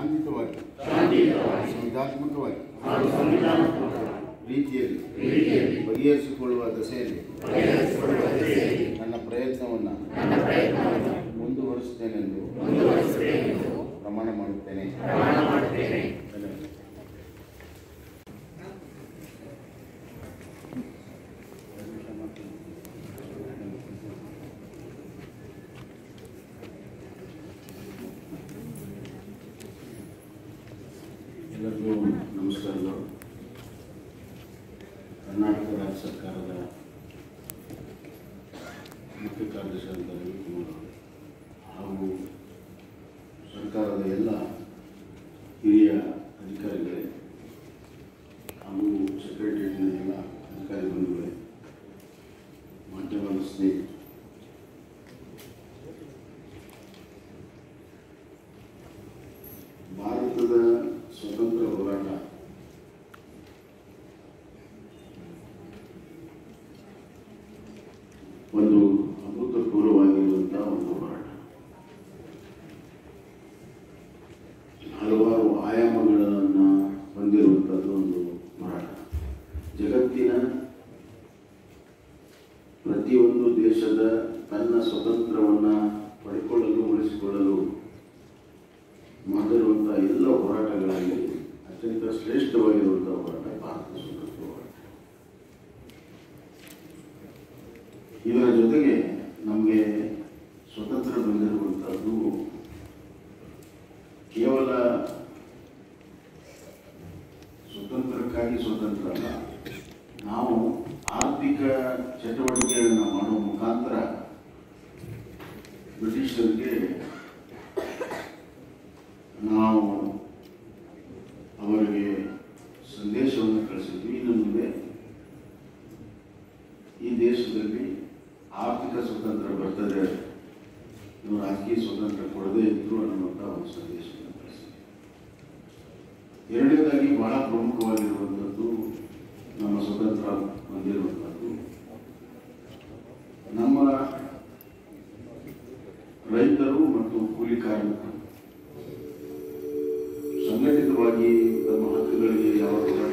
ಶಾಂತಿಯುತವಾಗಿ ಸಂವಿಧಾತ್ಮಕವಾಗಿ ರೀತಿಯಲ್ಲಿ ಬಗೆಹರಿಸಿಕೊಳ್ಳುವ ದಸೆಯಲ್ಲಿ ನನ್ನ ಪ್ರಯತ್ನವನ್ನು ಮುಂದುವರಿಸುತ್ತೇನೆಂದು ಪ್ರಮಾಣ ಮಾಡುತ್ತೇನೆ ಎಲ್ಲರಿಗೂ ನಮಸ್ಕಾರಗಳು ಕರ್ನಾಟಕ ರಾಜ್ಯ ಸರ್ಕಾರದ ಮುಖ್ಯ ಕಾರ್ಯದರ್ಶಿಯಾದ ರವಿಕುಮಾರ್ ಹಾಗೂ ಸರ್ಕಾರದ ಎಲ್ಲ ಹಿರಿಯ ಅಧಿಕಾರಿಗಳೇ ಹಾಗೂ ಸೆಕ್ರೆಟರಿಯೇಟ್ನ ಎಲ್ಲ ಅಧಿಕಾರಿ ಬಂಧುಗಳೇ ಮಾಧ್ಯಮದ ಸ್ನೇಹಿತರು ಭಾರತದ ಸ್ವತಂತ್ರ ಹೋರಾಟ ಒಂದು ಅಭೂತಪೂರ್ವವಾಗಿರುವಂಥ ಒಂದು ಹೋರಾಟ ಹಲವಾರು ಆಯಾಮಗಳನ್ನು ಹೊಂದಿರುವಂಥದ್ದು ಒಂದು ಹೋರಾಟ ಜಗತ್ತಿನ ಪ್ರತಿಯೊಂದು ದೇಶದ ತನ್ನ ಸ್ವತಂತ್ರವನ್ನು ಪಡ್ಕೊಳ್ಳಲು ಉಳಿಸಿಕೊಳ್ಳಲು ಮಾಡಿರುವಂಥ ಎಲ್ಲ ಹೋರಾಟಗಳಲ್ಲಿ ಅತ್ಯಂತ ಶ್ರೇಷ್ಠವಾಗಿರುವಂಥ ಹೋರಾಟ ಭಾರತ ಸ್ವತಂತ್ರ ಹೋರಾಟ ಇದರ ಜೊತೆಗೆ ನಮಗೆ ಸ್ವತಂತ್ರ ಬಂದಿರುವಂಥದ್ದು ಕೇವಲ ಸ್ವತಂತ್ರಕ್ಕಾಗಿ ಸ್ವತಂತ್ರ ಅಲ್ಲ ನಾವು ಆರ್ಥಿಕ ಚಟುವಟಿಕೆಗಳನ್ನು ಮಾಡುವ ಮುಖಾಂತರ ಬ್ರಿಟಿಷರಿಗೆ ನಾವು ಅವರಿಗೆ ಸಂದೇಶವನ್ನು ಕಳಿಸಿದ್ವಿ ಇನ್ನು ಮುಂದೆ ಈ ದೇಶದಲ್ಲಿ ಆರ್ಥಿಕ ಸ್ವತಂತ್ರ ಬರ್ತದೆ ನೀವು ರಾಜಕೀಯ ಸ್ವತಂತ್ರ ಕೊಡದೇ ಇದ್ರು ಅನ್ನುವಂಥ ಒಂದು ಸಂದೇಶವನ್ನು ಕಳಿಸಿದ್ವಿ ಎರಡನೇದಾಗಿ ಬಹಳ ಪ್ರಮುಖವಾಗಿರುವಂಥದ್ದು ನಮ್ಮ ಸ್ವತಂತ್ರ ಹೊಂದಿರುವಂಥದ್ದು ನಮ್ಮ ರೈತರು ಮತ್ತು ಕೂಲಿ ಕಾರ್ಮಿಕರು ಸಂಘಟಿತವಾಗಿ ತಮ್ಮ ಹಕ್ಕುಗಳಿಗೆ ಯಾವ ಹೋರಾಟ